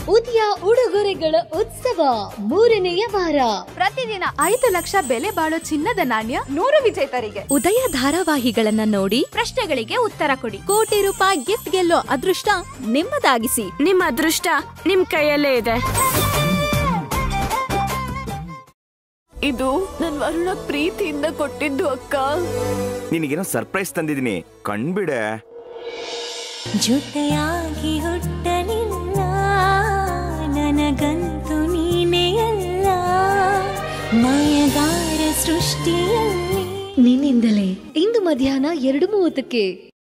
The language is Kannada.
ಉದಯ ಉಡುಗೊರೆಗಳ ಉತ್ಸವ ಮೂರನೆಯ ವಾರ ಪ್ರತಿದಿನ ಐದು ಲಕ್ಷ ಬೆಲೆ ಬಾಳೋ ಚಿನ್ನದ ನಾಣ್ಯ ನೂರು ವಿಜೇತರಿಗೆ ಉದಯ ಧಾರಾವಾಹಿಗಳನ್ನ ನೋಡಿ ಪ್ರಶ್ನೆಗಳಿಗೆ ಉತ್ತರ ಕೊಡಿ ಕೋಟಿ ರೂಪಾಯಿ ಗಿಫ್ಟ್ ಗೆಲ್ಲೋ ಅದೃಷ್ಟ ನಿಮ್ಮದಾಗಿಸಿ ನಿಮ್ಮ ಅದೃಷ್ಟ ನಿಮ್ ಕೈಯಲ್ಲೇ ಇದೆ ಇದು ನನ್ ವರುಣ ಪ್ರೀತಿಯಿಂದ ಕೊಟ್ಟಿದ್ದು ಅಕ್ಕ ನಿನಗೇನೋ ಸರ್ಪ್ರೈಸ್ ತಂದಿದ್ದೀನಿ ಕಣ್ಬಿಡೆ ಜೊತೆಯಾಗಿ ಹುಟ್ಟಲಿಲ್ಲ ನನಗಂತೂ ನೀನೇ ಅಲ್ಲ ಮಾಯಗಾರ ಸೃಷ್ಟಿಯಲ್ಲಿ ನಿನ್ನಿಂದಲೇ ಇಂದು ಮಧ್ಯಾಹ್ನ ಎರಡು ಮೂವತ್ತಕ್ಕೆ